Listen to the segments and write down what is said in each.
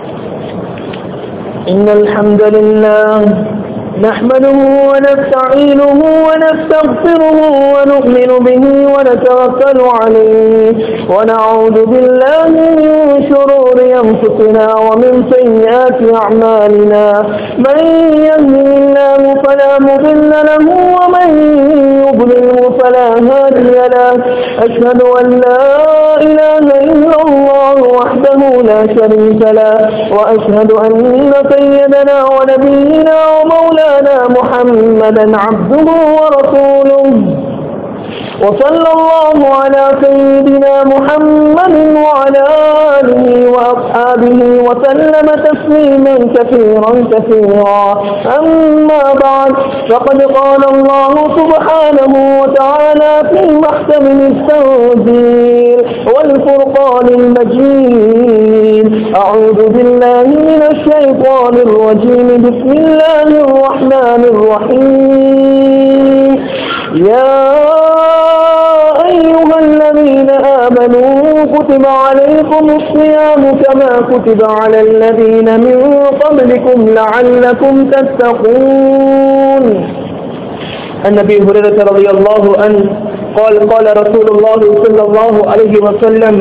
إن الحمد لله نحمده ونستعينه ونستغفره ونؤمن به ونتوكل عليه ونعوذ بالله من شرور أنفسنا ومن سيئات أعمالنا من يهده الله فلا مضل له ومن يضلله فلا هادي له أشهد أن لا إله إلا الله وحده لا شريك له وأشهد أن سيدنا ونبينا ومولانا محمدا عبده ورسوله وصلى الله على سيدنا محمد وعلى آله وأصحابه وسلم تسليما كثيرا كثيرا أما بعد فقد قال الله سبحانه وتعالى في محكم التنزيل والفرقان المجيد أعوذ بالله من الشيطان الرجيم بسم الله الرحمن الرحيم يا أيها الذين آمنوا كتب عليكم الصيام كما كتب على الذين من قبلكم لعلكم تتقون عن ابي هريره رضي الله عنه قال قال رسول الله صلى الله عليه وسلم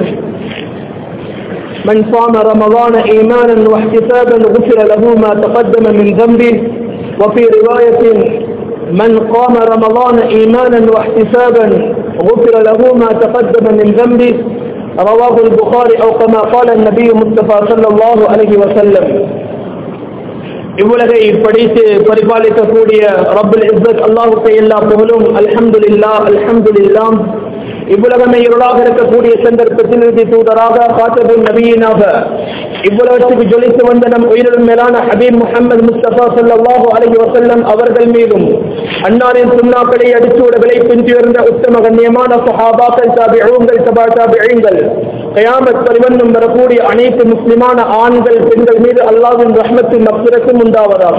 من صام رمضان ايمانا واحتسابا غفر له ما تقدم من ذنبه وفي روايه من قام رمضان ايمانا واحتسابا غفر له ما تقدم من ذنبه رواه البخاري او كما قال النبي مصطفى صلى الله عليه وسلم இவ்வுலகை படித்து பரிபாலிக்கக்கூடிய ரப்புல் இஸ்ஸத் அல்லாஹுக்கு எல்லா புகழும் அல்ஹம்துலில்லா அல்ஹம்துலில்லாம் இவ்வுலகமே இருளாக இருக்கக்கூடிய சந்தர்ப்பத்தில் இறுதி தூதராக காத்தபின் நபியினாக இவ்வுலகத்துக்கு ஜொலித்து வந்த நம் உயிரிலும் மேலான ஹபீப் முகமது முஸ்தபா சல்லாஹூ அலஹி வசல்லம் அவர்கள் மீதும் அன்னாரின் சுண்ணாக்களை அடிச்சுவடுகளை பின்துயர்ந்த உத்தம கண்ணியமான சஹாபாக்கள் தாபிகள் சபா தாபிகள் கயாமத் பரிவந்தம் வரக்கூடிய அனைத்து முஸ்லிமான ஆண்கள் பெண்கள் மீது அல்லாவின் ரஹ்மத்தின் மப்பிரத்தும் உண்டாவதாக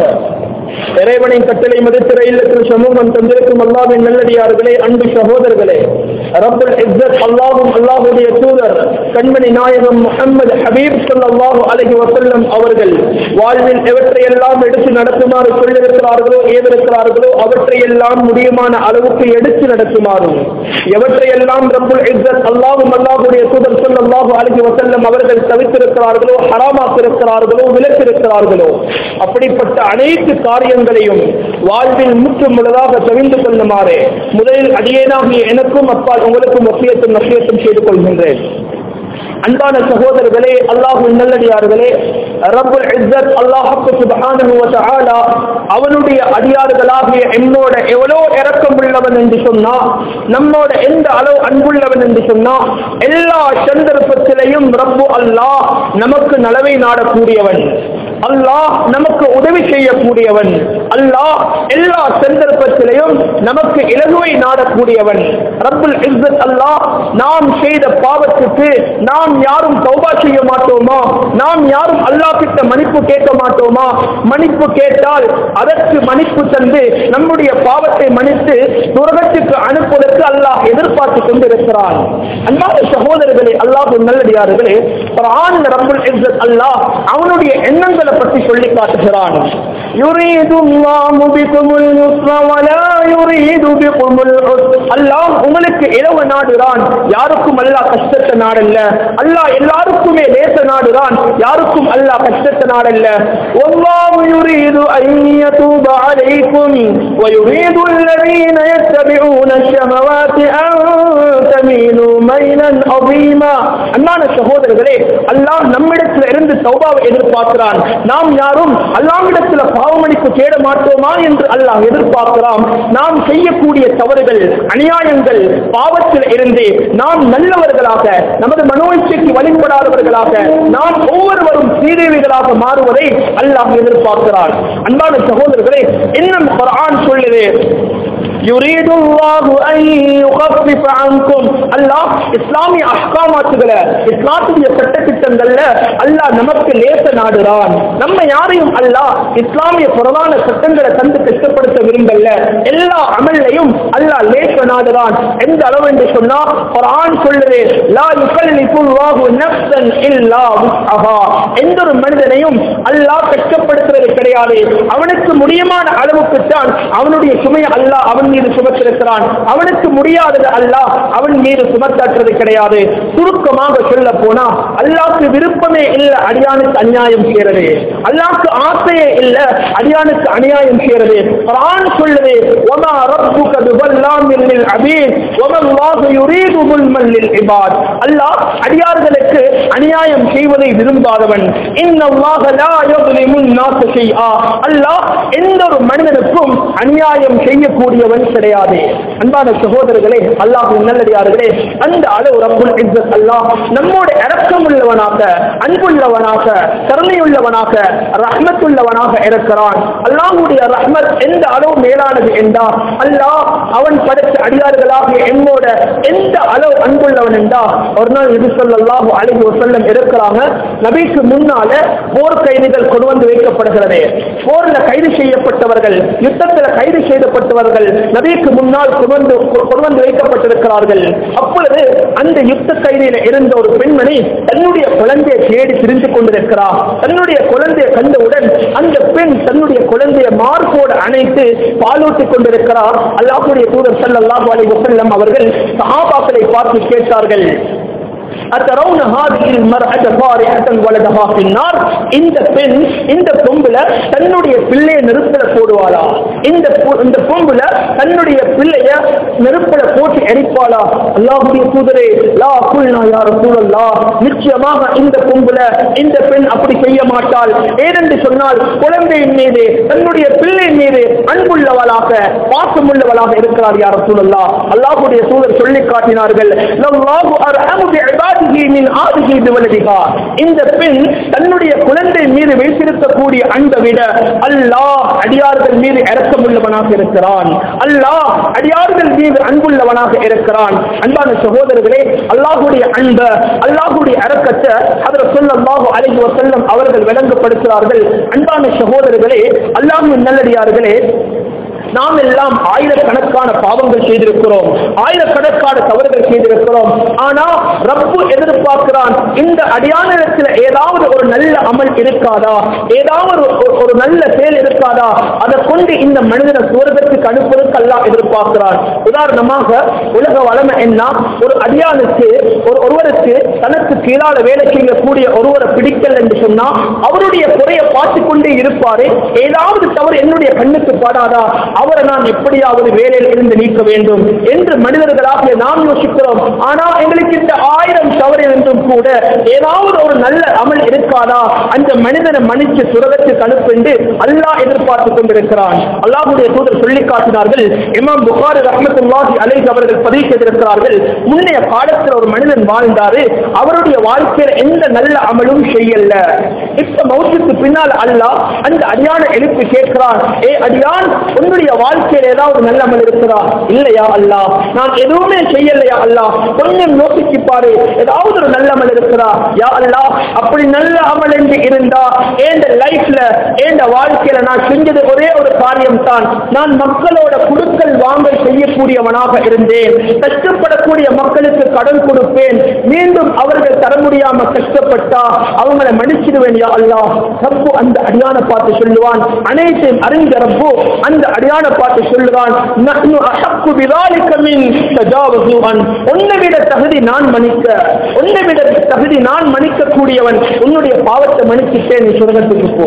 இறைவனின் கட்டளை மதித்திர இல்லத்தில் சமூகம் தந்திருக்கும் அல்லாவின் நல்லடியார்களே அன்பு சகோதரர்களே ரப்புல் இஸ்ஸத் அல்லாஹும் அல்லாஹுடைய தூதர் கண்மணி நாயகம் முகமது ஹபீப் ஸல்லல்லாஹு அலைஹி வஸல்லம் அவர்கள் வாழ்வில் எவற்றையெல்லாம் எடுத்து நடத்துமாறு சொல்லியிருக்கிறார்களோ ஏவிருக்கிறார்களோ அவற்றையெல்லாம் முடியுமான அளவுக்கு எடுத்து நடத்துமாறும் எவற்றையெல்லாம் ரப்புல் இஸ்ஸத் அல்லாஹும் அல்லாஹுடைய தூதர் ஸல்லல்லாஹு அலைஹி வஸல்லம் அவர்கள் தவிர்த்திருக்கிறார்களோ ஹராமாக்கிருக்கிறார்களோ விலக்கிருக்கிறார்களோ அப்படிப்பட்ட அனைத்து காரியங்களையும் வாழ்வில் முற்று முழுதாக தெரிந்து கொள்ளுமாறு முதலில் அடியேனாகிய எனக்கும் அப்பால் உங்களுக்கும் ஒப்பியத்தும் நசியத்தும் செய்து கொள்கின்றேன் அன்பான சகோதரர்களே அல்லாஹு நல்லடியார்களே ரப்புல் இஸ்ஸத் அல்லாஹ்வுக்கு சுப்ஹானஹு வ தஆலா அவனுடைய அடியார்களாகிய என்னோட எவ்வளோ இரக்கம் உள்ளவன் என்று சொன்னா நம்மோட எந்த அளவு அன்புள்ளவன் என்று சொன்னா எல்லா சந்தர்ப்பத்திலையும் ரப்பு அல்லாஹ் நமக்கு நலவை நாடக்கூடியவன் அல்லாஹ் நமக்கு உதவி செய்யக்கூடியவன் அல்லாஹ் எல்லா சந்தர்ப்பத்திலையும் நமக்கு இலகுவை நாடக்கூடியவன் ரப்புல் இஸ்ஸத் அல்லாஹ் நாம் செய்த பாவத்துக்கு நாம் யாரும் தௌபா செய்ய மாட்டோமா நாம் யாரும் அல்லாஹ் கிட்ட மன்னிப்பு கேட்க மாட்டோமா மன்னிப்பு கேட்டால் அதற்கு மன்னிப்பு தந்து நம்முடைய பாவத்தை மன்னித்து துரகத்துக்கு அனுப்புவதற்கு அல்லாஹ் எதிர்பார்த்து கொண்டிருக்கிறான் அன்பான சகோதரர்களே அல்லாஹ் நல்லடியார்களே குர்ஆன் ரப்புல் இஸ்ஸத் அல்லாஹ் அவனுடைய எண்ணங்களை பற்றி சொல்லி காட்டுகிறான் يريد الله بكم اليسر ولا يريد بكم العسر அல்லாஹ் உங்களுக்கு இலவ நாடுறான் யாருக்கும் அல்லாஹ் கஷ்டத்தை நாடல்ல அல்லாஹ் எல்லாருக்குமே லேச நாடுறான் யாருக்கும் அல்லாஹ் கஷ்டத்தை நாடல்ல والله يريد أن يتوب عليكم ويريد الذين يتبعون الشهوات أن تميلوا ميلا عظيما அன்பான சகோதரர்களே அல்லாஹ் நம்மிடத்தில் இருந்து தௌபாவை எதிர்பார்க்கிறான் நாம் யாரும் அல்லாஹ்விடத்தில் பாவமளிப்பு தேட மாட்டோமா என்று அல்லாஹ் எதிர்பார்க்கிறான் நாம் செய்யக்கூடிய தவறுகள் அநியாயங்கள் பாவத்தில் இருந்து நாம் நல்லவர்களாக நமது மனோச்சைக்கு வழிபடாதவர்களாக நாம் ஒவ்வொருவரும் சீதேவிகளாக மாறுவதை அல்லாஹ் எதிர்பார்க்கிறான் அன்பான சகோதரர்களே இன்னும் குர்ஆன் சொல்லுது யுரீதுல்லாஹு அன் யுகஃபிஃப அன்கும் அல்லாஹ் இஸ்லாமிய அஹ்காமாத்துகளை இஸ்லாத்துடைய சட்டத்திட்டங்கள்ல அல்லாஹ் நமக்கு லேச நாடுறான் நம்ம யாரையும் அல்லாஹ் இஸ்லாமிய புறதான சட்டங்களை தந்து கஷ்டப்படுத்த விரும்பல எல்லா அமல்லையும் அல்லாஹ் லேச நாடுறான் எந்த அளவு என்று சொன்னா குர்ஆன் சொல்லுது லா யுகல்லிஃபுல்லாஹு நஃப்ஸன் இல்லா வுஸ்அஹா எந்த ஒரு மனிதனையும் அல்லாஹ் கஷ்டப்படுத்துறது கிடையாது அவனுக்கு முடியுமான அளவுக்கு தான் அவனுடைய சுமையை அல்லாஹ் அவன் மீது சுமத்திருக்கிறான் அவனுக்கு முடியாதது அல்லாஹ் அவன் மீது சுமத்தாற்றுறது கிடையாது சுருக்கமாக சொல்ல போனா அல்லாஹ்க்கு விருப்பமே இல்ல அடியானுக்கு அநியாயம் செய்யறது அல்லாஹ்க்கு ஆசையே இல்ல அடியானுக்கு அநியாயம் செய்யறது குர்ஆன் சொல்லுது வமா ரப்புக பிவல்லாமின் லில் அபீத் வமல்லாஹு யுரீது முல்மன் லில் இபாத் அல்லாஹ் அடியார்களுக்கு அநியாயம் செய்வதை விரும்பாதவன் இன்னல்லாஹ லா யظلمு الناس شيئا அல்லாஹ் எந்த ஒரு மனிதனுக்கும் அநியாயம் செய்யக்கூடியவன் கிடையாது அன்பான சகோதரர்களே அல்லாஹ்வின் நல்லடியார்களே அந்த அளவு ரப்புல் இஸ்ஸத் அல்லாஹ் நம்மோட இரக்கம் உள்ளவனாக அன்புள்ளவனாக கருணையுள்ளவனாக ரஹ்மத்துள்ளவனாக இருக்கிறான் அல்லாஹ்வுடைய ரஹ்மத் எந்த அளவு மேலானது என்றா அல்லாஹ் அவன் படைத்த அடியார்களாக என்னோட எந்த அளவு அன்புள்ளவன் என்றா ஒரு நாள் இது சொல்லல்லாஹு அலைஹி வஸல்லம் இருக்கிறாங்க நபிக்கு முன்னால போர் கைதிகள் கொண்டு வந்து வைக்கப்படுகிறது போர்ல கைது செய்யப்பட்டவர்கள் யுத்தத்தில் கைது செய்யப்பட்டவர்கள் நபிக்கு முன்னால் கொண்டு வந்து கொண்டு வந்து வைக்கப்பட்டிருக்கிறார்கள் அப்பொழுது அந்த யுத்த கைதியில இருந்த ஒரு பெண்மணி தன்னுடைய குழந்தையை தேடி திரிந்து கொண்டிருக்கிறார் தன்னுடைய குழந்தையை கண்டவுடன் அந்த பெண் தன்னுடைய குழந்தையை மார்போடு அணைத்து பாலூட்டிக் கொண்டிருக்கிறார் அல்லாஹுடைய தூதர் ஸல்லல்லாஹு அலைஹி வஸல்லம் அவர்கள் சஹாபாக்களை பார்த்து கேட்டார்கள் أترون هذه المرأة فارحة ولدها في النار இந்த பெண் இந்த பொம்புல தன்னுடைய பிள்ளையை நெருப்பில போடுவாளா இந்த பொ- இந்த பொம்புல தன்னுடைய பிள்ளைய நெருப்பில போட்டு எரிப்பாளா அல்லாஹுடைய தூதரே லா குல்னா யா ரசூலல்லாஹ் நிச்சயமாக இந்த பொம்புல இந்த பெண் அப்படி செய்ய மாட்டாள் ஏனென்று சொன்னால் குழந்தையின் மீது தன்னுடைய பிள்ளையின் மீது அன்புள்ளவளாக பாசமுள்ளவளாக இருக்கிறார் யார் ரசூலல்லாஹ் அல்லாஹுடைய தூதர் சொல்லி காட்டினார்கள் லல்லாஹு அர்ஹமு பிஇபாதிஹி மின் ஆதிஹி பிவலதிஹா இந்த பெண் தன்னுடைய குழந்தை மீது வைத்திருக்கக்கூடிய அன்பை விட அல்லாஹ் அடியார்கள் மீது இரக்கமுள்ளவனாக இருக்கிறான் அல்லாஹ் அடியார்கள் மீது அன்புள்ளவனாக இருக்கிறான் அன்பான சகோதரர்களே அல்லாஹுடைய அன்பை அல்லாஹுடைய இரக்கத்தை அதில் சொல்லல்லாஹு அலைஹி வஸல்லம் அவர்கள் விளங்கப்படுத்துகிறார்கள் அன்பான சகோதரர்களே அல்லாஹ்வின் நல்லடியார்களே நாம் எல்லாம் ஆயிரக்கணக்கான பாவங்கள் செய்திருக்கிறோம் ஆயிரக்கணக்கான தவறுகள் செய்திருக்கிறோம் ஆனா ரப்பு எதிர்பார்க்கிறான் இந்த அடியானத்தில் ஏதாவது ஒரு நல்ல அமல் இருக்காதா ஏதாவது ஒரு- ஒரு நல்ல செயல் இருக்காதா அதை கொண்டு இந்த மனிதனை சுவர்க்கத்துக்கு அனுப்புவதற்கு அல்லாஹ் எதிர்பார்க்கிறான் உதாரணமாக உலக வளமை என்ன ஒரு அடியானுக்கு ஒரு ஒருவருக்கு தனக்கு கீழால வேலை செய்யக்கூடிய ஒருவரை பிடிக்கல என்று சொன்னா அவருடைய குறையை பார்த்து கொண்டே இருப்பாரு ஏதாவது தவறு என்னுடைய கண்ணுக்கு படாதா அவரை நான் எப்படியாவது வேலையில் இருந்து நீக்க வேண்டும் என்று மனிதர்களாக நாம் யோசிக்கிறோம் ஆனா எங்களுக்கு இந்த ஆயிரம் தவறு இருந்தும் கூட ஏதாவது ஒரு நல்ல அமல் இருக்காதா அந்த மனிதனை மன்னிச்சு சுரகத்துக்கு அனுப்பென்று அல்லாஹ் எதிர்பார்த்து கொண்டிருக்கிறான் அல்லாஹ்வுடைய தூதர் சொல்லி காட்டினார்கள் இமாம் புகாரி ரஹ்மத்துல்லாஹி அலைஹி அவர்கள் பதிவு செய்திருக்கிறார்கள் முன்னைய காலத்தில் ஒரு மனிதன் வாழ்ந்தாரு அவருடைய வாழ்க்கையில எந்த நல்ல அமலும் செய்யல இப்ப மௌத்துக்கு பின்னால் அல்லாஹ் அந்த அடியான எழுப்பி கேட்கிறான் ஏ அடியான் உன்னுடைய வாழ்க்கையில ஏதாவது நல்ல அமல் இருக்குதா இல்லையா அல்லாஹ் நான் எதுவுமே செய்யலையா அல்லாஹ் கொஞ்சம் யோசிச்சு பாரு ஏதாவது ஒரு நல்ல அமல் இருக்குதா யா அல்லாஹ் அப்படி நல்ல அமல் என்று இருந்தா ஏண்ட லைஃப்ல ஏண்ட வாழ்க்கையில நான் செஞ்சது ஒரே ஒரு காரியம் தான் நான் மக்களோட குடுக்கல் வாங்கல் செய்யக்கூடியவனாக இருந்தேன் கஷ்டப்படக்கூடிய மக்களுக்கு கடன் கொடுப்பேன் மீண்டும் அவர்கள் தர முடியாம கஷ்டப்பட்டா அவங்களை மன்னிச்சிடுவேன் யா அல்லாஹ் ரப்பு அந்த அடியான பார்த்து சொல்லுவான் அனைத்தையும் அறிஞ்ச ரப்பு அந்த அடியான பார்த்து சொல்லுவான் நஹ்னு அஹக்கு பிதாலிக மின் தஜாவசு அன் உன்னை விட தகுதி நான் மன்னிக்க உன்னை விட தகுதி நான் மன்னிக்க கூடியவன் உன்னுடைய பாவத்தை மன்னிச்சுட்டேன் நீ சுரகத்துக்கு போ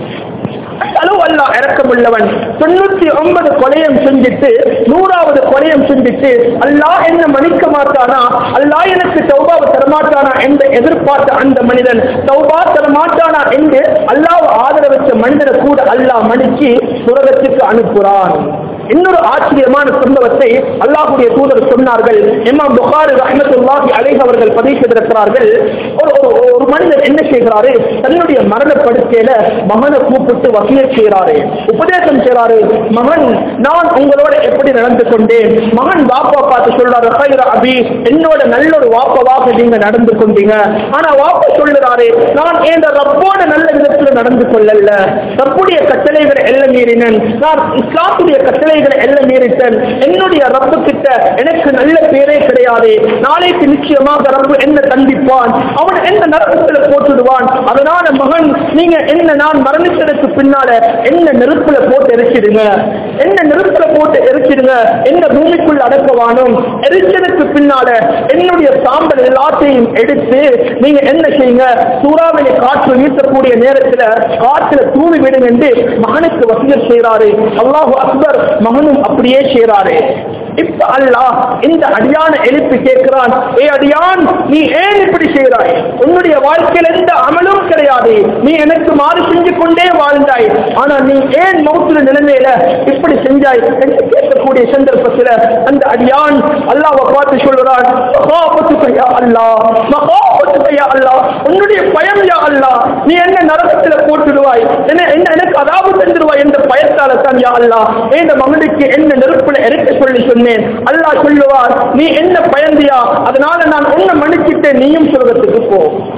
அளவு அல்லாஹ் இறக்கமுள்ளவன் தொண்ணூத்தி ஒன்பது கொலையம் செஞ்சுட்டு நூறாவது கொலையம் செஞ்சுட்டு அல்லாஹ் என்ன மன்னிக்க மாட்டானா அல்லாஹ் எனக்கு தௌபாவை தரமாட்டானா என்று எதிர்பார்த்த அந்த மனிதன் தௌபா தரமாட்டானா என்று அல்லாஹ் ஆதரவற்ற மனிதனை கூட அல்லாஹ் மன்னிச்சு சுரகத்துக்கு அனுப்புறான் இன்னொரு ஆச்சரியமான சம்பவத்தை அல்லாஹுடைய தூதர் சொன்னார்கள் இமாம் புகாரி ரஹ்மத்துல்லாஹி அலைஹி அவர்கள் பதிவு செய்திருக்கிறார்கள் ஒரு ஒரு ஒரு மனிதர் என்ன செய்கிறாரு தன்னுடைய மரண படுக்கையில மகனை கூப்பிட்டு வசிய செய்கிறாரு உபதேசம் செய்கிறாரு மகன் நான் உங்களோட எப்படி நடந்து கொண்டேன் மகன் வாப்பா பார்த்து சொல்றாரு "ஹைர அபி என்னோட நல்ல ஒரு வாப்பாவாக நீங்க நடந்து கொண்டீங்க ஆனா வாப்பா சொல்லுறாரு நான் என் ரப்போட நல்ல விதத்துல நடந்து கொள்ளல ரப்புடைய கட்டளைகளை எல்லாம் மீறினேன் நான் இஸ்லாத்துடைய கட்டளைகளை எல்லாம் மீறிட்டேன் என்னுடைய ரப்பு கிட்ட எனக்கு நல்ல பேரே கிடையாது நாளைக்கு நிச்சயமாக ரப்பு என்ன தண்டிப்பான் அவன் என்ன நரகத்துல போட்டுடுவான் அதனால மகன் நீங்க என்ன நான் மரணித்ததுக்கு பின்னால என்ன நெருப்புல போட்டு எரிச்சிடுங்க என்ன நெருப்புல போட்டு எரிச்சிடுங்க என்ன பூமிக்குள்ள அடக்கவானும் எரிச்சதுக்கு பின்னால என்னுடைய சாம்பல் எல்லாத்தையும் எடுத்து நீங்க என்ன செய்யுங்க சூறாவளி காற்று வீசக்கூடிய நேரத்துல காற்றுல தூவி விடுங்க என்று மகனுக்கு வசியல் செய்யறாரு அல்லாஹு அக்பர் மகனும் அப்படியே செய்யறாரு இப்ப அல்லாஹ் இந்த அடியான எழுப்பி கேட்கிறான் ஏ அடியான் நீ ஏன் இப்படி செய்கிறாய் உன்னுடைய வாழ்க்கையில் எந்த அமலும் கிடையாது நீ எனக்கு மாறு செஞ்சு கொண்டே வாழ்ந்தாய் ஆனா நீ ஏன் மௌத்துல நிலைமையில இப்படி செஞ்சாய் என்று கேட்கக்கூடிய சந்தர்ப்பத்தில் அந்த அடியான் அல்லாஹ்வை பார்த்து சொல்றான் மகாபத்துக்கு யா அல்லாஹ் மகாபத்துக்கு யா அல்லாஹ் உன்னுடைய பயம் யா அல்லாஹ் நீ என்ன நரகத்துல போட்டுடுவாய் என்ன என்ன எனக்கு அதாவது தந்துடுவாய் என்ற பயத்தால தான் யா அல்லாஹ் இந்த மகனுக்கு என்ன நெருப்புல இறக்க சொல்லி சொன்னேன் அல்லாஹ் சொல்லுவார் நீ என்ன பயந்தியா அதனால நான் உன்னை மன்னிச்சிட்டேன் நீயும் சொர்க்கத்துக்கு போ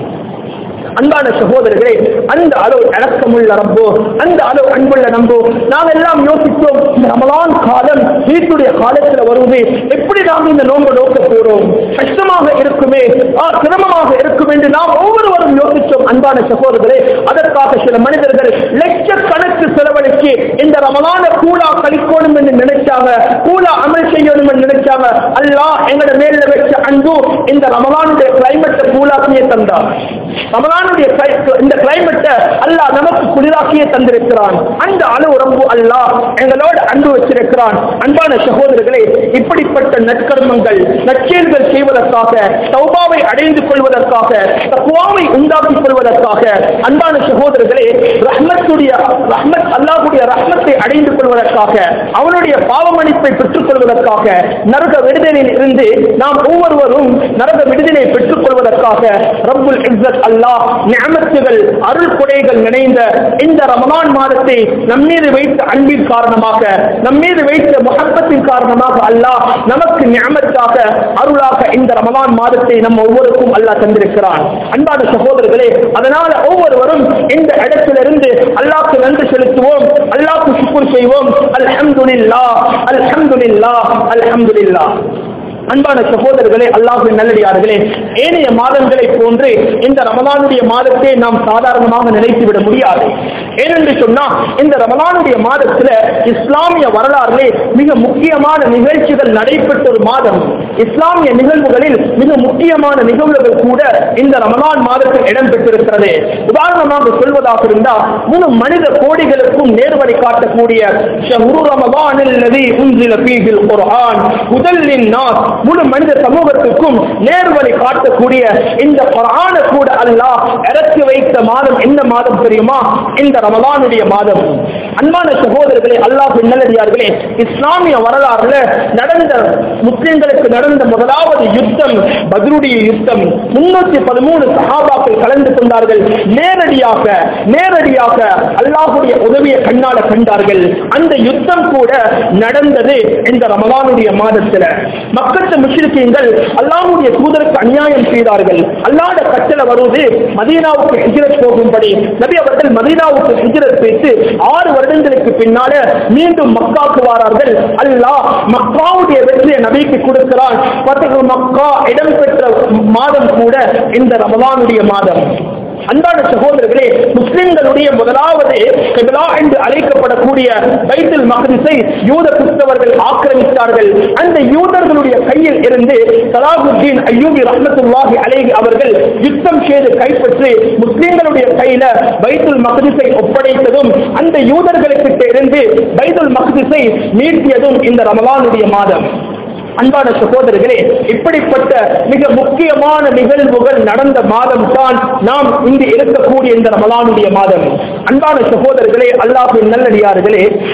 அன்பான சகோதரர்களே அந்த அளவு அடக்கமுள்ள ரப்போ அந்த அளவு அன்புள்ள நம்போ நாம் எல்லாம் யோசித்தோம் இந்த ரமலான் காலம் வீட்டுடைய காலத்துல வருவது எப்படி நாம் இந்த நோன்பு நோக்க போறோம் கஷ்டமாக இருக்குமே ஆ, சிரமமாக இருக்கும் என்று நாம் ஒவ்வொருவரும் யோசித்தோம் அன்பான சகோதரர்களே அதற்காக சில மனிதர்கள் லட்சக்கணக்கு செலவழிச்சு இந்த ரமலான கூலா கழிக்கணும் என்று நினைச்சாங்க கூலா அமல் செய்யணும் என்று நினைச்சாங்க அல்லாஹ் எங்களோட மேல வச்ச அன்பு இந்த ரமலானுடைய கிளைமேட்டை கூலாக்கியே தந்தார் ரமலானுடைய cli- இந்த கிளைமேட்டை அல்லாஹ் நமக்கு குளிராக்கியே தந்திருக்கிறான் அந்த அளவு ரொம்ப அல்லாஹ் எங்களோட அன்பு வச்சிருக்கிறான் அன்பான சகோதரர்களே இப்படிப்பட்ட நற்கர்மங்கள் நற்செயல்கள் செய்வதற்காக தௌபாவை அடைந்து கொள்வதற்காக தக்குவாவை உண்டாக்கிக் கொள்வதற்காக அன்பான சகோதரர்களே ரஹ்மத்துடைய ரஹ்மத் அல்லாஹ்வுடைய ரஹ்மத்தை அடைந்து கொள்வதற்காக அவனுடைய பாவமன்னிப்பை பெற்றுக் கொள்வதற்காக நரக விடுதலையில் இருந்து நாம் ஒவ்வொருவரும் நரக விடுதலை பெற்றுக் கொள்வதற்காக ரப்புல் இஸ்ஸத் அல்லாஹ் நிஅமத்துகள் அருள் கொடைகள் நிறைந்த இந்த ரமலான் மாதத்தை நம்மீது வைத்த அன்பின் காரணமாக நம்மீது வைத்த முகப்பத்தின் காரணமாக அல்லாஹ் நமக்கு நியமத்தாக அருளாக இந்த ரமலான் மாதத்தை நம்ம ஒவ்வொருக்கும் அல்லாஹ் தந்திருக்கிறான் அன்பான சகோதரர்களே அதனால ஒவ்வொருவரும் இந்த இடத்திலிருந்து அல்லாஹ்க்கு நன்றி செலுத்துவோம் அல்லாஹ்க்கு சுக்குர் செய்வோம் அல்ஹம்துலில்லாஹ் அல்ஹம்துலில்லாஹ் அல்ஹம்துலில்லாஹ் அன்பான சகோதரர்களே அல்லாஹின் நல்லடியார்களே ஏனைய மாதங்களை போன்று இந்த ரமலானுடைய மாதத்தை நாம் சாதாரணமாக நினைத்து விட முடியாது ஏனென்று சொன்னா இந்த ரமலானுடைய மாதத்துல இஸ்லாமிய வரலாறுலே மிக முக்கியமான நிகழ்ச்சிகள் நடைபெற்ற ஒரு மாதம் இஸ்லாமிய நிகழ்வுகளில் மிக முக்கியமான நிகழ்வுகள் கூட இந்த ரமலான் மாதத்தில் இடம்பெற்றிருக்கிறது உதாரணமாக சொல்வதாக இருந்தால் முழு மனித கோடிகளுக்கும் நேர்வழி காட்டக்கூடிய ஷஹ்ரு ரமலானில் லதி உன்சில ஃபீஹில் குர்ஆன் முதலின் நாஸ் முழு மனித சமூகத்துக்கும் நேர்வழி காட்டக்கூடிய இந்த குர்ஆன கூட அல்லாஹ் இறக்கி வைத்த மாதம் என்ன மாதம் தெரியுமா இந்த ரமலானுடைய மாதம் அன்பான சகோதரர்களே அல்லாஹ் நல்லடியார்களே இஸ்லாமிய வரலாறுல நடந்த முஸ்லிம்களுக்கு நடந்த முதலாவது யுத்தம் பத்ருடைய யுத்தம் முன்னூத்தி பதிமூணு சஹாபாக்கள் கலந்து கொண்டார்கள் நேரடியாக நேரடியாக அல்லாஹுடைய உதவியை கண்ணால கண்டார்கள் அந்த யுத்தம் கூட நடந்தது இந்த ரமலானுடைய மாதத்துல மக்கத்து முஸ்லிம்கள் அல்லாஹுடைய தூதருக்கு அநியாயம் செய்தார்கள் அல்லாத கட்டளை வருவது மதீனாவுக்கு ஹிஜ்ரத் போகும்படி நபி அவர்கள் மதீனாவுக்கு ஹிஜ்ரத் வைத்து ஆறு வருடங்களுக்கு பின்னால மீண்டும் மக்காவுக்கு வாரார்கள் அல்லாஹ் மக்காவுடைய வெற்றியை நபிக்கு கொடுக்கிறான் பத்தகு மக்கா இடம்பெற்ற மாதம் கூட இந்த ரமலானுடைய மாதம் அன்பான சகோதரர்களே முஸ்லிம்களுடைய முதலாவது கிபிலா என்று அழைக்கப்படக்கூடிய பைத்துல் மக்ரிஸை யூத கிறிஸ்தவர்கள் ஆக்கிரமித்தார்கள் அந்த யூதர்களுடைய கையில் இருந்து சலாஹுத்தீன் அய்யூபி ரஹ்மத்துல்லாஹி அலைஹி அவர்கள் யுத்தம் செய்து கைப்பற்றி முஸ்லிம்களுடைய கையில பைத்துல் மக்ரிஸை ஒப்படைத்ததும் அந்த யூதர்களுக்கிட்ட இருந்து பைத்துல் மக்ரிஸை மீட்டியதும் இந்த ரமலானுடைய மாதம் அன்பான சகோதரர்களே இப்படிப்பட்ட மிக முக்கியமான நிகழ்வுகள் நடந்த மாதம் தான் நாம் இங்கு இருக்கக்கூடிய இந்த ரமலானுடைய மாதம் அன்பான சகோதரர்களே அல்லாஹின் நல்லடியார்களே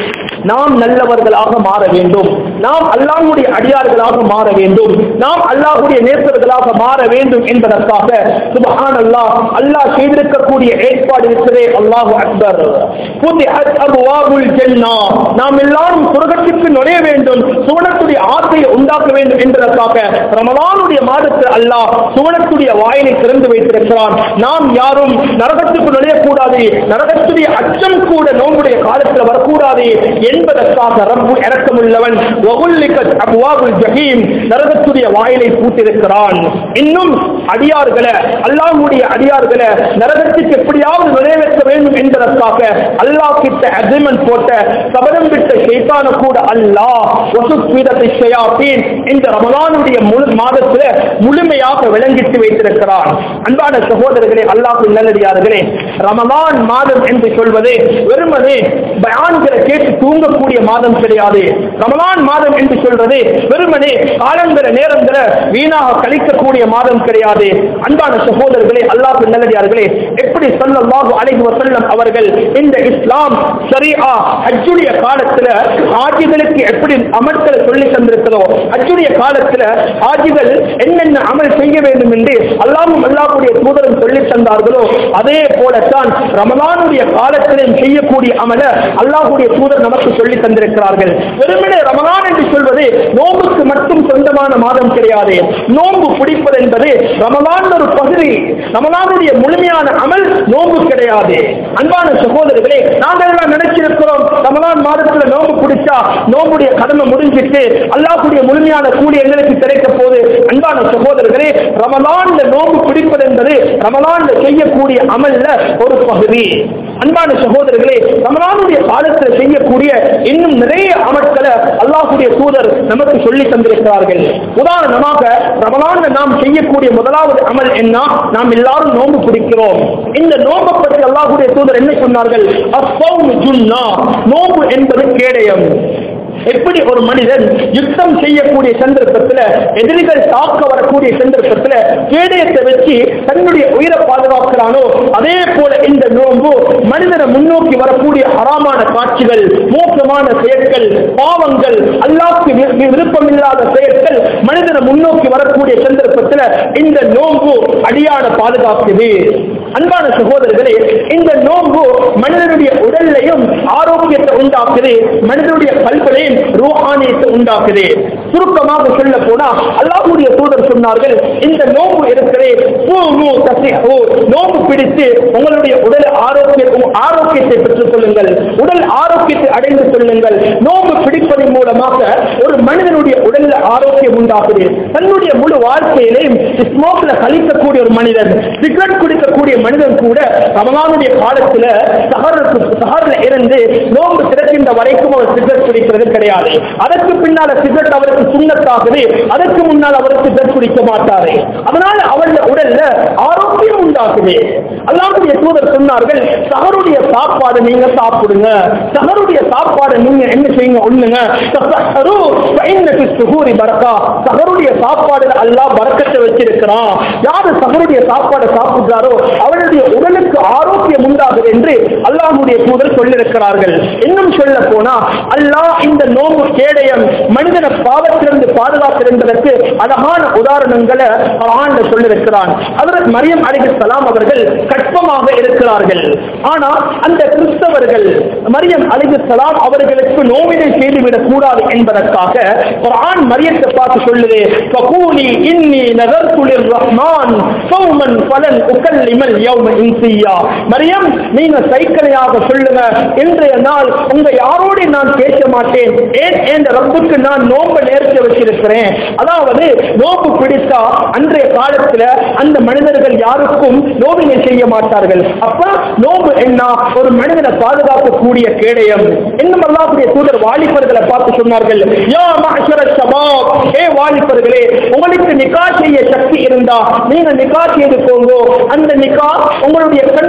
நாம் நல்லவர்களாக மாற வேண்டும் நாம் அல்லாஹ்வுடைய அடியார்களாக மாற வேண்டும் நாம் அல்லாஹ்வுடைய நேசர்களாக மாற வேண்டும் என்பதற்காக சுபஹான் அல்லாஹ் அல்லாஹ் செய்திருக்கக்கூடிய ஏற்பாடு இருக்கிறே அல்லாஹு அக்பர் ஃபுதிஹத் அப்வாபுல் ஜன்னah நாம் எல்லாரும் சுரகத்திற்கு நுழைய வேண்டும் சுவனத்துடைய ஆசையை உண்டாக்க வேண்டும் என்பதற்காக ரமலானுடைய மாதத்தில் அல்லாஹ் சுவனத்துடைய வாயிலை திறந்து வைத்திருக்கிறான் நாம் யாரும் நரகத்துக்கு நுழையக்கூடாது நரகத்துடைய அச்சம் கூட நோம்புடைய காலத்தில் வரக்கூடாது என்பதற்காக ரப்பு இறக்கமுள்ளவன் வகுல்லிகத் அப்வாபுல் ஜஹீம் நரகத்துடைய வாயிலை பூட்டிருக்கிறான் இன்னும் அடியார்களை அல்லாஹ்வுடைய அடியார்களை நரகத்துக்கு எப்படியாவது நிறைவேற்ற வேண்டும் என்பதற்காக அல்லாஹ் கிட்ட அக்ரிமெண்ட் போட்ட சபதம் விட்ட ஷைத்தான கூட அல்லாஹ் வசுப்பீதத்தை ஷயாத்தீன் இந்த ரமலானுடைய முழு மாதத்துல முழுமையாக விளங்கிட்டு வைத்திருக்கிறான் அன்பான சகோதரர்களே அல்லாஹ் நல்லடியார்களே ரமலான் மாதம் என்று சொல்வது வெறுமனே பயான்களை கேட்டு தூங்கக்கூடிய மாதம் கிடையாது ரமலான் மாதம் என்று சொல்றது வெறுமனே காலங்கிற நேரங்களை வீணாக கழிக்கக்கூடிய மாதம் கிடையாது அன்பான சகோதரர்களே அல்லாஹ் நல்லடியார்களே எப்படி சொல்லல்லாஹு அலைஹி வஸல்லம் அவர்கள் இந்த இஸ்லாம் ஷரீஆ ஹஜ்ஜுடைய காலத்துல ஹாஜிகளுக்கு எப்படி அமல்களை சொல்லி தந்திருக்கிறதோ ஹஜ்ஜுடைய காலத்துல ஹாஜிகள் என்னென்ன அமல் செய்ய வேண்டும் என்று அல்லாஹ்வும் அல்லாஹ்வுடைய தூதரும் சொல்லி தந்தார்களோ அதே போலத்தான் ரமலானுடைய காலத்திலும் செய்யக்கூடிய அமல அல்லாஹ்வுடைய தூதர் நமக்கு சொல்லி தந்திருக்கிறார்கள் வெறுமனே ரமலான் என்று சொல்வது நோம்புக்கு மட்டும் சொந்தமான மாதம் கிடையாது நோன்பு பிடிப்பது என்பது ரமலான் ஒரு பகுதி ரமலானுடைய முழுமையான அமல் நோன்பு கிடையாது அன்பான சகோதரர்களே நாங்கள் எல்லாம் நினைச்சிருக்கிறோம் ரமலான் மாதத்துல நோன்பு பிடிச்சா நோம்புடைய கடமை முடிஞ்சிட்டு அல்லாஹ்வுடைய முழுமையான கூலி எங்களுக்கு கிடைக்க போது அன்பான சகோதரர்களே ரமலான்ல நோன்பு பிடிப்பது என்பது ரமலான்ல செய்யக்கூடிய அமல்ல ஒரு பகுதி அன்பான சகோதரர்களே ரமலானுடைய காலத்தில் செய்யக்கூடிய இன்னும் நிறைய அமல்களை அல்லாஹ்வுடைய தூதர் நமக்கு சொல்லி தந்திருக்கிறார்கள் உதாரணமாக ரமலான்ல நாம் செய்யக்கூடிய முதலாவது அமல் என்ன நாம் எல்லாரும் நோன்பு பிடிக்கிறோம் இந்த நோன்பை பற்றி அல்லாஹ்வுடைய தூதர் என்ன சொன்னார்கள் அஸ்ஸௌமு ஜுன்னா நோன்பு என்பது கேடயம் எப்படி ஒரு மனிதன் யுத்தம் செய்யக்கூடிய சந்தர்ப்பத்தில் எதிரிகள் தாக்க வரக்கூடிய சந்தர்ப்பத்தில் கேடயத்தை வச்சு தன்னுடைய உயிரை பாதுகாக்கிறானோ அதே போல இந்த நோன்பு மனிதனை முன்னோக்கி வரக்கூடிய அறாமான காட்சிகள் மோசமான செயற்கள் பாவங்கள் அல்லாக்கு விருப்பமில்லாத செயற்கள் மனிதனை முன்னோக்கி வரக்கூடிய சந்தர்ப்பத்தில் இந்த நோன்பு அடியான பாதுகாக்குது அன்பான சகோதரர்களே இந்த நோன்பு மனிதனுடைய உடல்லையும் ஆரோக்கியத்தை உண்டாக்குது மனிதனுடைய கல்விலையும் ரூஹானியத்தை உண்டாக்குது சுருக்கமாக சொல்ல போனா அல்லாஹ்வுடைய தூதர் சொன்னார்கள் இந்த நோன்பு இருக்கிறே பூமு தசிஹு நோன்பு பிடித்து உங்களுடைய உடல் ஆரோக்கிய ஆரோக்கியத்தை பெற்றுக் கொள்ளுங்கள் உடல் ஆரோக்கியத்தை அடைந்து கொள்ளுங்கள் நோன்பு பிடிப்பதன் மூலமாக ஒரு மனிதனுடைய உடல்ல ஆரோக்கியம் உண்டாகுது தன்னுடைய முழு வாழ்க்கையிலையும் ஸ்மோக்ல கழிக்கக்கூடிய ஒரு மனிதன் சிகரெட் குடிக்கக்கூடிய மனிதன் கூட ரமலானுடைய காலத்துல சஹருக்கு சஹர்ல இருந்து நோன்பு திறக்கின்ற வரைக்கும் அவர் சிகரெட் குடிக்கிறது கிடையாது அதற்கு பின்னால சிகரெட் அவருக்கு சுண்ணத்தாகுது அதற்கு முன்னால் அவருக்கு சிகரெட் குடிக்க மாட்டாரு அதனால அவருடைய உடல்ல ஆரோக்கியம் உண்டாக்குது அல்லாஹ்வுடைய தூதர் சொன்னார்கள் சஹருடைய சாப்பாடு நீங்க சாப்பிடுங்க சஹருடைய சாப்பாடு நீங்க என்ன செய்யுங்க ஒண்ணுங்க தஸஹரு ஃபஇன்னஃபி ஸுஹூரி பரக்கா சஹருடைய சாப்பாடுல அல்லாஹ் பரக்கத்தை வச்சிருக்கிறான் யாரு சஹருடைய சாப்பாடை சாப்பிடுறாரோ அவருடைய உடலுக்கு ஆரோக்கியம் உண்டாகுது என்று அல்லாஹ்வுடைய தூதர் சொல்லியிருக்கிறார்கள் இன்னும் சொல்ல போனா அல்லாஹ் இந்த நோம்பு கேடயம் மனிதன பாவத்திலிருந்து பாதுகாப்பு என்பதற்கு அழகான உதாரணங்களை குர்ஆன்ல சொல்லியிருக்கிறான் அதற்கு மரியம் அலைஹிஸ்ஸலாம் அவர்கள் கற்பமாக இருக்கிறார்கள் ஆனா அந்த கிறிஸ்தவர்கள் மரியம் அலைஹிஸ்ஸலாம் அவர்களுக்கு நோவினை செய்துவிடக் கூடாது என்பதற்காக குர்ஆன் மரியத்தை பார்த்து சொல்லுது ஃபகூலி இன்னி நதர்து லிர்ரஹ்மான் சௌமன் ஃபலன் உகல்லிமல் யௌம இன்சியா மரியம் நீங்க சைக்கிளையாக சொல்லுங்க இன்றைய நாள் உங்க யாரோடு நான் பேச மாட்டேன் ஏன் என்ற ரப்புக்கு நான் நோன்பு நேர்த்தி வச்சிருக்கிறேன் அதாவது நோன்பு பிடித்தா அன்றைய காலத்துல அந்த மனிதர்கள் யாருக்கும் நோவினை செய்ய மாட்டார்கள் அப்ப நோன்பு என்ன ஒரு மனிதனை பாதுகாக்கக்கூடிய கேடயம் இன்னும் அல்லாஹ்வுடைய தூதர் வாலிபர்களை பார்த்து சொன்னார்கள் யா மஹ்ஷர ஷபாப் ஏ வாலிபர்களே உங்களுக்கு நிக்கா செய்ய சக்தி இருந்தா நீங்க நிக்கா செய்து போங்கோ அந்த நிக்கா உங்களுடைய கண்ணையும்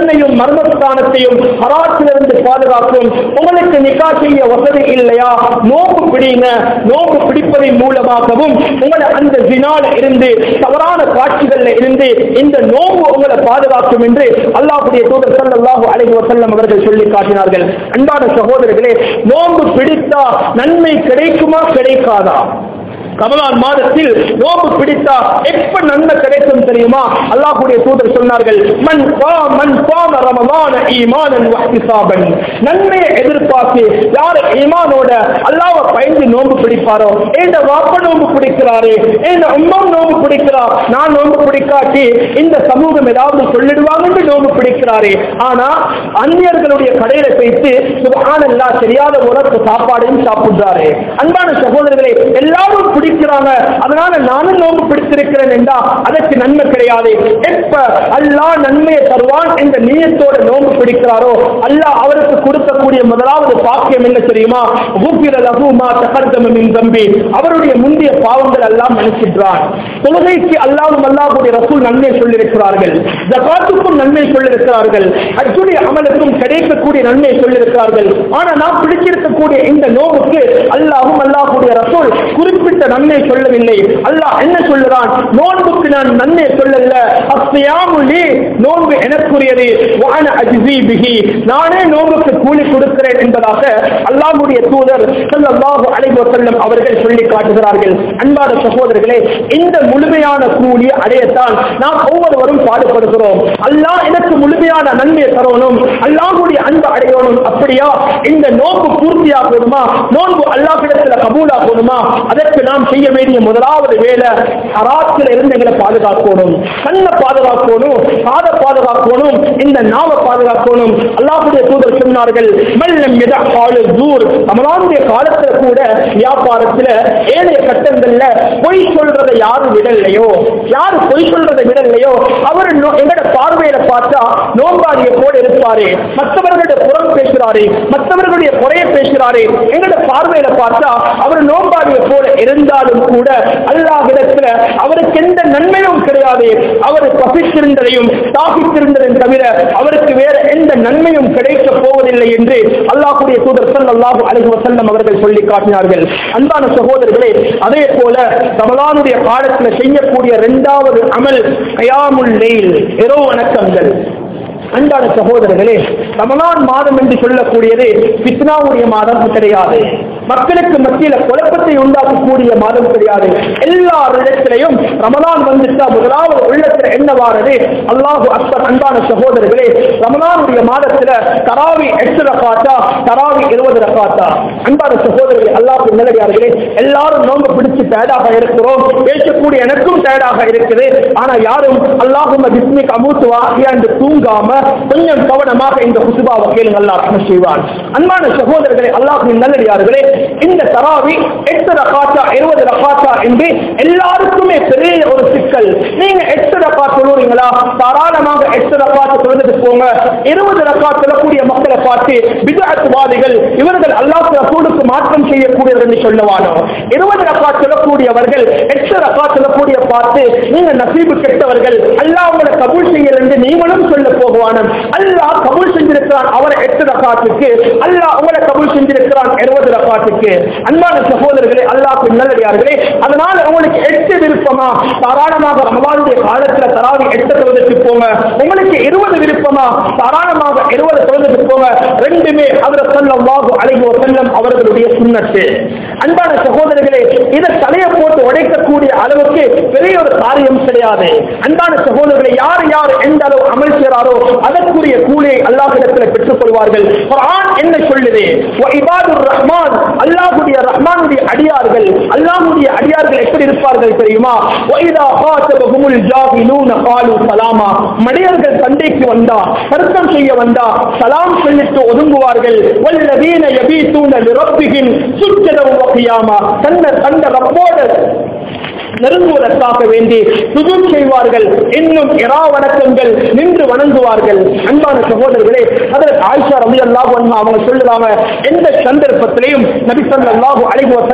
மர்மஸ்தானத்தையும் ஹராத்திலிருந்து பாதுகாக்கும் உங்களுக்கு நிக்கா செய்ய வசதி இல்லையா நோக்கு பிடிங்க நோக்கு பிடிப்பதன் மூலமாகவும் உங்களை அந்த ஜினால் இருந்து தவறான காட்சிகள்ல இருந்து இந்த நோம்பு உங்களை பாதுகாக்கும் என்று அல்லாஹுடைய தூதர் ஸல்லல்லாஹு அலைஹி வஸல்லம் அவர்கள் சொல்லி காட்டினார்கள் அன்பான சகோதரர்களே நோம்பு பிடித்தா நன்மை கிடைக்குமா கிடைக்காதா ரமலான் மாதத்தில் நோம்பு பிடித்தா எப்ப நன்மை கிடைக்கும் தெரியுமா அல்லாஹ்வுடைய தூதர் சொன்னார்கள் மன் கா மன் காம ரமலான ஈமானன் வஹ்திசாபன் நன்மையை எதிர்பார்த்து யார் ஈமானோட அல்லாஹ்வை பயந்து நோம்பு பிடிப்பாரோ இந்த வாப்ப நோம்பு பிடிக்கிறாரு இந்த உம்மா நோம்பு பிடிக்கிறா நான் நோம்பு பிடிக்காட்டி இந்த சமூகம் ஏதாவது சொல்லிடுவாங்கன்னு நோம்பு பிடிக்கிறாரு ஆனா அந்நியர்களுடைய கடையில போயிட்டு சுபஹானல்லா தெரியாத உரத்து சாப்பாடையும் சாப்பிடுறாரு அன்பான சகோதரர்களே எல்லாரும் பிடிக்கிறாங்க அதனால நானும் நோம்பு பிடித்திருக்கிறேன் என்றா அதற்கு நன்மை கிடையாது எப்ப அல்லாஹ் நன்மையை தருவான் என்ற நீயத்தோட நோம்பு பிடிக்கிறாரோ அல்லாஹ் அவருக்கு கொடுக்கக்கூடிய முதலாவது பாக்கியம் என்ன தெரியுமா ஊப்பிர லகுமா தகர்தமின் தம்பி அவருடைய முந்தைய பாவங்கள் எல்லாம் மன்னிச்சின்றான் தொழுகைக்கு அல்லாவும் அல்லாஹுடைய ரசூல் நன்மை சொல்லியிருக்கிறார்கள் ஜகாத்துக்கும் நன்மை சொல்லியிருக்கிறார்கள் அச்சுடைய அமலுக்கும் கிடைக்கக்கூடிய நன்மை சொல்லியிருக்கிறார்கள் ஆனா நான் பிடிச்சிருக்கக்கூடிய இந்த நோவுக்கு அல்லாஹும் அல்லாஹுடைய ரசூல் குறிப்பிட்ட நன்மை சொல்லவில்லை அல்லாஹ் என்ன சொல்லுறான் நோன்புக்கு நான் நன்மை சொல்லல அஸ்யாமுலி நோன்பு எனக்குரியது வான அஜ்ஸி பிஹி நானே நோன்புக்கு கூலி கொடுக்கிறேன் என்பதாக அல்லாஹ்வுடைய தூதர் ஸல்லல்லாஹு அலைஹி வஸல்லம் அவர்கள் சொல்லி காட்டுகிறார்கள் அன்பான சகோதரர்களே இந்த முழுமையான கூலி அடையத்தான் நாம் ஒவ்வொருவரும் பாடுபடுகிறோம் அல்லாஹ் எனக்கு முழுமையான நன்மையை தரணும் அல்லாஹ்வுடைய அன்பு அடையணும் அப்படியா இந்த நோன்பு பூர்த்தியாகணுமா நோன்பு அல்லாஹ்விடத்தில் கபூலாகணுமா அதற்கு நாம் செய்ய வேண்டிய முதலாவது வேலை ஹராத்தில் இருந்து எங்களை பாதுகாக்கணும் கண்ணை பாதுகாக்கணும் காதை பாதுகாக்கணும் இந்த நாவை பாதுகாக்கணும் அல்லாஹ்வுடைய தூதர் சொன்னார்கள் மெல்லம் மித காலு தூர் ரமலானுடைய காலத்துல கூட வியாபாரத்துல ஏழைய கட்டங்கள்ல பொய் சொல்றதை யாரும் விடலையோ யாரு பொய் சொல்றதை விடலையோ அவர் நோ- எங்கட பார்வையில பார்த்தா நோம்பாடிய போல இருப்பாரு மற்றவர்களுடைய புறம் பேசுறாரு மற்றவர்களுடைய குறைய பேசுறாரு எங்கட பார்வையில பார்த்தா அவர் நோம்பாடிய போல இருந்தாலும் கூட அல்லாஹ்விடத்துல அவருக்கு எந்த நன்மையும் கிடையாது அவர் பசித்திருந்ததையும் தாகித்திருந்ததையும் தவிர அவருக்கு வேற எந்த நன்மையும் கிடைக்க போவதில்லை என்று அல்லாஹ்வுடைய தூதர் ஸல்லல்லாஹு அலைஹி வஸல்லம் அவர்கள் சொல்லி காட்டினார்கள் அன்பான சகோதரர்களே அதே போல ரமலானுடைய காலத்தில் செய்யக்கூடிய இரண்டாவது அமல் கயாமுல் லெயில் இரவு வணக்கங்கள் அன்பான சகோதரர்களே ரமலான் மாதம் என்று சொல்லக்கூடியது பித்னாவுடைய மாதம் கிடையாது மக்களுக்கு மத்தியில குழப்பத்தை உண்டாக்கக்கூடிய மாதம் கிடையாது எல்லா இடத்திலையும் ரமலான் வந்துட்டா முதலாவது உள்ளத்துல என்ன வாரது அல்லாஹு அக்பர் அன்பான சகோதரர்களே ரமலானுடைய மாதத்துல தராவி எட்டு ரகாத்தா தராவி இருபது ரகாத்தா அன்பான சகோதரர்களே அல்லாஹ் நல்லடியார்களே எல்லாரும் நோன்பு பிடிச்சு டயர்டாக இருக்கிறோம் பேசக்கூடிய எனக்கும் டயர்டாக இருக்குது ஆனா யாரும் அல்லாஹும் பிஸ்மிக் அமூத்து வாகியா என்று தூங்காம கொஞ்சம் கவனமாக இந்த குசுபாவை கேளுங்க அல்லாஹ் ரஹ்மத் செய்வான் அன்பான சகோதரர்களே அல்லாஹின் நல்லடியார்களே இந்த தராவி எட்டு ரகாத்தா இருபது ரகாத்தா என்று எல்லாருக்குமே பெரிய ஒரு சிக்கல் நீங்க எட்டு ரகா சொல்லுறீங்களா தாராளமாக எட்டு ரகாத்து தொழுதுட்டு போங்க இருபது ரகா சொல்லக்கூடிய மக்களை பார்த்து விதத்துவாதிகள் இவர்கள் அல்லாஹ் ரசூலுக்கு மாற்றம் செய்யக்கூடியவர் என்று சொல்லுவானோ இருபது ரகா சொல்லக்கூடியவர்கள் எட்டு ரகா சொல்லக்கூடிய பார்த்து நீங்க நசீபு கெட்டவர்கள் அல்லாஹ் உங்களை கபூல் செய்யல என்று நீங்களும் சொல்ல போகுவானம் அல்லாஹ் கபூல் செஞ்சிருக்கிறான் அவரை எட்டு ரகாத்துக்கு அல்லாஹ் உங்களை கபூல் செஞ்சிருக்கிறான் இருபது ரகாத்துக்கு அன்பான சகோதரர்களே அல்லாஹ் நல்லடியார்களே அதனால உங்களுக்கு எட்டு விருப்பமா தாராளமாக ரமலானுடைய காலத்துல தராவி எட்டு தொழுதுக்கு போங்க உங்களுக்கு இருபது விருப்பமா தாராளமாக இருபது தொழுதுக்கு போங்க ரெண்டுமே அவர் சொல்லவாகு அலைகோ செல்லம் அவர்களுடைய சுண்ணத்து அன்பான சகோதரர்களே இதை தலையை போட்டு உடைக்கக்கூடிய அளவுக்கு பெரிய ஒரு காரியம் கிடையாது அன்பான சகோதரர்களை யார் யார் எந்த அளவு அமல் செய்கிறாரோ அதற்குரிய கூலியை அல்லாஹிடத்தில் பெற்றுக் கொள்வார்கள் குர்ஆன் என்ன சொல்லுது வ இபாதுர் ரஹ்மான் அல்லாஹ்வுடைய ரஹ்மானுடைய அடியார்கள் அல்லாஹ்வுடைய அடியார்கள் எப்படி இருப்பார்கள் தெரியுமா வ இதா காத்தபஹுமுல் ஜாஹிலூன காலு சலாமா மடியர்கள் சண்டைக்கு வந்தா தர்க்கம் செய்ய வந்தா சலாம் சொல்லிட்டு ஒதுங்குவார்கள் வல்லதீன யபீதூன லிரப்பிஹிம் சுஜ்ஜதம் வ கியாமா தன்ன தந்த ரப்போடு நெருங்குவதற்காக வேண்டி சுஜூத் செய்வார்கள் இன்னும் இரா வணக்கங்கள் நின்று வணங்குவார்கள் அன்பான சகோதரர்களே அதில் ஆயிஷா ரவி அல்லாஹ் அவங்க சொல்லுறாங்க எந்த சந்தர்ப்பத்திலையும் நபி ஸல்லல்லாஹு அலைஹி வஸல்லம்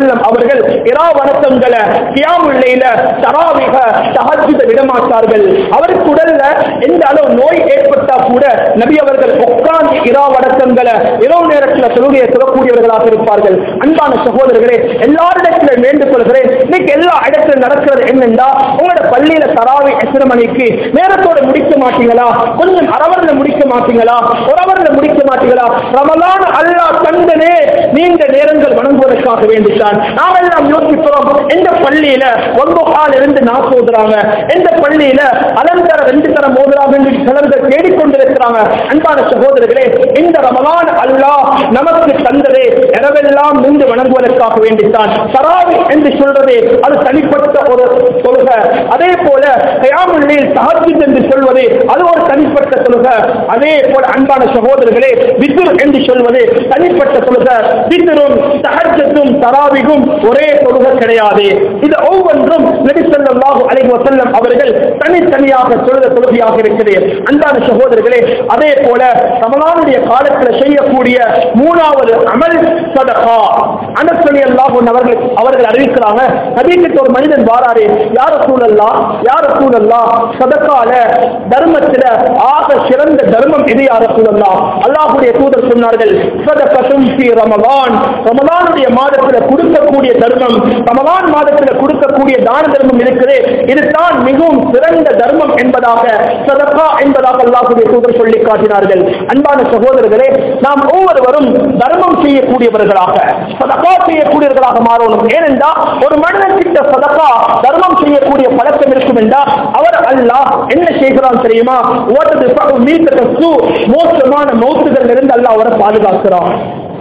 வஸல்லம் அவர்கள் இரா வணக்கங்களை கியாமுல்லைல தராவிக தஹஜ்ஜுத விடமாட்டார்கள் அவருக்கு உடல்ல எந்த அளவு நோய் ஏற்பட்டா கூட நபி அவர்கள் உட்கார்ந்து இரா வணக்கங்களை இரவு நேரத்தில் தொழுகையை சொல்லக்கூடியவர்களாக இருப்பார்கள் அன்பான சகோதரர்களே எல்லாரிடத்துல வேண்டுக் கொள்கிறேன் இன்னைக்கு எல்லா இடத்துல நடக்கிறது என்னென்றா உங்களோட பள்ளியில தராவி எத்தனை மணிக்கு நேரத்தோட முடிக்க மாட்டீங்களா கொஞ்சம் அரவரில் முடிக்க மாட்டீங்களா ஒரு அவரில் முடிக்க மாட்டீங்களா ரமலான் அல்லாஹ் தந்தனே நீண்ட நேரங்கள் வணங்குவதற்காக வேண்டித்தான் நாம் எல்லாம் யோசிக்கிறோம் எந்த பள்ளியில ஒன்பது கால் இருந்து நான் ஓதுறாங்க எந்த பள்ளியில அலந்தர ரெண்டு தரம் ஓதுறாங்க என்று சிலர்கள் தேடிக்கொண்டிருக்கிறாங்க அன்பான சகோதரர்களே இந்த ரமலான் அல்லாஹ் நமக்கு தந்ததே இரவெல்லாம் நின்று வணங்குவதற்காக வேண்டித்தான் தராவி என்று சொல்றதே அது தனிப்பட்ட ஒரு தொழுகை அதே போல கயாமுல்லில் தஹஜ்ஜுத் என்று சொல்வது அது ஒரு தனிப்பட்ட தொழுகை அதே போல அன்பான சகோதரர்களே வித்துர் என்று சொல்வது தனிப்பட்ட தொழுகை வித்துரும் தஹஜ்ஜத்தும் தராவிகும் ஒரே தொழுகை கிடையாது இது ஒவ்வொன்றும் நபி ஸல்லல்லாஹு அலைஹி வஸல்லம் அவர்கள் தனித்தனியாக சொல்ற தொழுகையாக இருக்குது அன்பான சகோதரர்களே அதே போல ரமலானுடைய காலத்தில் செய்யக்கூடிய மூணாவது அமல் சதகா அனஸ் ரலியல்லாஹு அன்ஹு அவர்கள் அவர்கள் அறிவிக்கிறாங்க நபிக்கு ஒரு மனிதன் வாராரு யார சூழல்லா யார சூழல்லா சதக்கால தர்மத்துல ஆக சிறந்த தர்மம் இது யார சூழல்லா அல்லாஹ்வுடைய தூதர் சொன்னார்கள் சதகத்தும் ஃபீ ரமலான் ரமலானுடைய மாதத்துல கொடுக்கக்கூடிய தர்மம் ரமலான் மாதத்துல கொடுக்கக்கூடிய தான தர்மம் இருக்குது இதுதான் மிகவும் சிறந்த தர்மம் என்பதாக சதகா என்பதாக அல்லாஹ்வுடைய தூதர் சொல்லி காட்டினார்கள் அன்பான சகோதரர்களே நாம் ஒவ்வொருவரும் தர்மம் செய்யக்கூடியவர்களாக சதகா செய்யக்கூடியவர்களாக மாறணும் ஏனென்றா ஒரு மனிதன் கிட்ட சதகா தர்மம் செய்யக்கூடிய பழக்கம் இருக்கும் என்றால் அவர் அல்லாஹ் என்ன செய்கிறான் தெரியுமா ஓட்டது மீட்டத்து மோசமான மௌத்துகள் இருந்து அல்லாஹ் அவரை பாதுகாக்கிறான்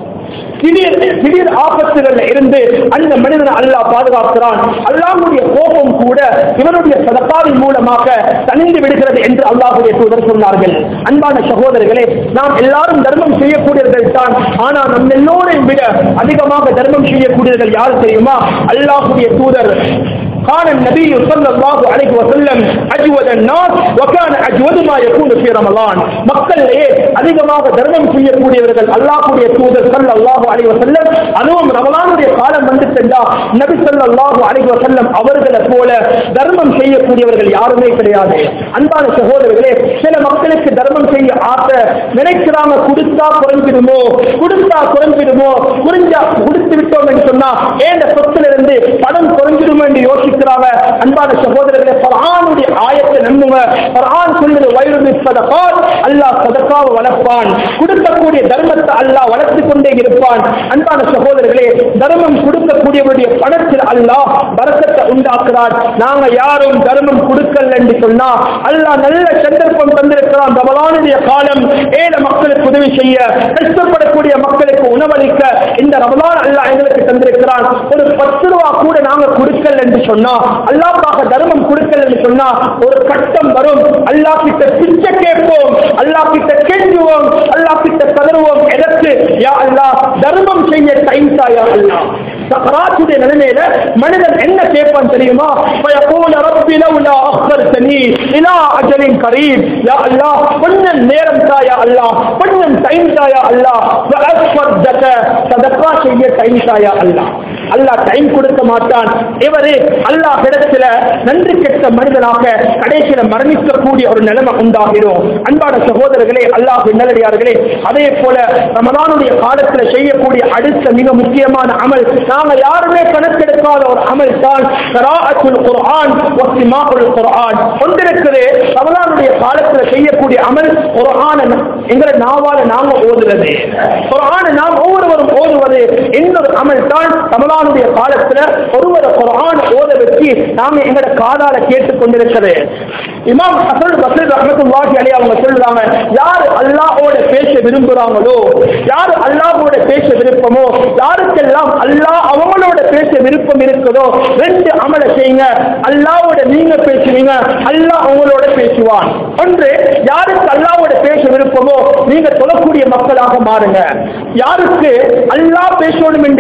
திடீர் திடீர் ஆபத்துகள்ல இருந்து அந்த மனிதனை அல்லாஹ் பாதுகாக்கிறான் அல்லாஹ்வுடைய கோபம் கூட இவனுடைய சதக்காவின் மூலமாக தணிந்து விடுகிறது என்று அல்லாஹ்வுடைய தூதர் சொன்னார்கள் அன்பான சகோதரர்களே நாம் எல்லாரும் தர்மம் செய்யக்கூடியவர்கள் தான் ஆனா நம் எல்லோரையும் விட அதிகமாக தர்மம் செய்யக்கூடியவர்கள் யார் தெரியுமா அல்லாஹ்வுடைய தூதர் كان النبي صلى الله عليه وسلم أجود الناس وكان أجود ما يكون في رمضان மக்களிலே அதிகமாக தர்மம் செய்யக்கூடியவர்கள் அல்லாஹ்வுடைய தூதர் ஸல்லல்லாஹு அலைஹி வஸல்லம் அதுவும் ரமலானுடைய காலம் வந்து சென்றா நபி ஸல்லல்லாஹு அலைஹி வஸல்லம் அவர்களை போல தர்மம் செய்யக்கூடியவர்கள் யாருமே கிடையாது அன்பான சகோதரர்களே சில மக்களுக்கு தர்மம் செய்ய ஆசை நினைக்கிறாங்க கொடுத்தா குறைஞ்சிடுமோ கொடுத்தா குறைஞ்சிடுமோ குறைஞ்சா கொடுத்து விட்டோம் என்று சொன்னா ஏன் சொத்துல இருந்து பணம் குறைஞ்சிடுமோ என்று யோசிக்கிறாங்க அன்பான சகோதரர்களே பரானுடைய ஆயத்தை நம்புங்க பரான் சொல்லுது வயிறு சதகால் அல்லாஹ் சதக்காவை வளர்ப்பான் கொடுக்கக்கூடிய தர்மத்தை அல்லாஹ் வளர்த்து கொண்டே இருப்பான் அன்பான சகோதரர்களே தர்மம் கொடுக்கக்கூடியவருடைய பணத்தில் அல்லாஹ் பரக்கத்தை உண்டாக்குறார் நாங்க யாரும் தர்மம் கொடுக்கல என்று சொன்னா அல்லாஹ் நல்ல சந்தர்ப்பம் தந்திருக்கிறான் ரமலானுடைய காலம் ஏழை மக்களுக்கு உதவி செய்ய கஷ்டப்படக்கூடிய மக்களுக்கு உணவளிக்க இந்த ரமலான் அல்லாஹ் எங்களுக்கு தந்திருக்கிறான் ஒரு பத்து ரூபா கூட நாங்க கொடுக்கல என்று சொன்னா அல்லாஹ்க்காக தர்மம் கொடுக்கல என்று சொன்னா ஒரு கட்டம் வரும் அல்லாஹ் கிட்ட பிச்சை கேட்போம் அல்லாஹ் கிட்ட கெஞ்சுவோம் அல்லாஹ் கிட்ட கதறுவோம் எதற்கு யா அல்லாஹ் தர்மம் செய்ய டைம் தாயா அல்லாஹ் சக்கராத்துடைய நிலைமையில மனிதன் என்ன கேட்பான் தெரியுமா فيقول رب لولا أخرتني إلى أجل قريب يا الله கொஞ்சம் நேரம் தாயா அல்லாஹ் கொஞ்சம் டைம் தாயா அல்லாஹ் فأصدق صدقة செய்ய டைம் தாயா அல்லாஹ் அல்லாஹ் டைம் கொடுக்க மாட்டான் இவரு அல்லாஹ் இடத்துல நன்றி கெட்ட மனிதனாக கடைசியில மரணிக்கக்கூடிய ஒரு நிலைமை உண்டாகிடும் அன்பான சகோதரர்களே அல்லாஹ் நல்லடியார்களே அதே போல ரமலானுடைய காலத்துல செய்யக்கூடிய அடுத்த மிக முக்கியமான அமல் நாங்க யாருமே கணக்கெடுக்காத ஒரு அமல் தான் கராஅத்துல் குர்ஆன் வஸ்திமாஉல் குர்ஆன் ஒன்றிருக்குது ரமலானுடைய காலத்துல செய்யக்கூடிய அமல் குர்ஆனை எங்களை நாவால நாங்க ஓதுறது குர்ஆனை நாம் ஒவ்வொருவரும் ஓதுவது இன்னொரு அமல் தான் ரமலானுடைய காலத்துல ஒருவரை குர்ஆன் ஓத வச்சு நாம எங்கட காதால கேட்டுக் கொண்டிருக்கிறது இமாம் ஹசன் பசீர் ரஹமத்துல்லாஹி அலைஹி அவங்க சொல்றாங்க யார் அல்லாஹ்வோட பேச விரும்புறாங்களோ யார் அல்லாஹ்வோட பேச விருப்பமோ யாருக்கெல்லாம் அல்லாஹ் அவங்களோட பேச விருப்பம் இருக்குதோ ரெண்டு அமல செய்யுங்க அல்லாஹ்வோட நீங்க பேசுவீங்க அல்லாஹ் அவங்களோட பேசுவான் ஒன்று யாருக்கு அல்லாஹ்வோட பேச விருப்பமோ நீங்க சொல்லக்கூடிய மக்களாக மாறுங்க யாருக்கு அல்லாஹ் பேசணும் என்று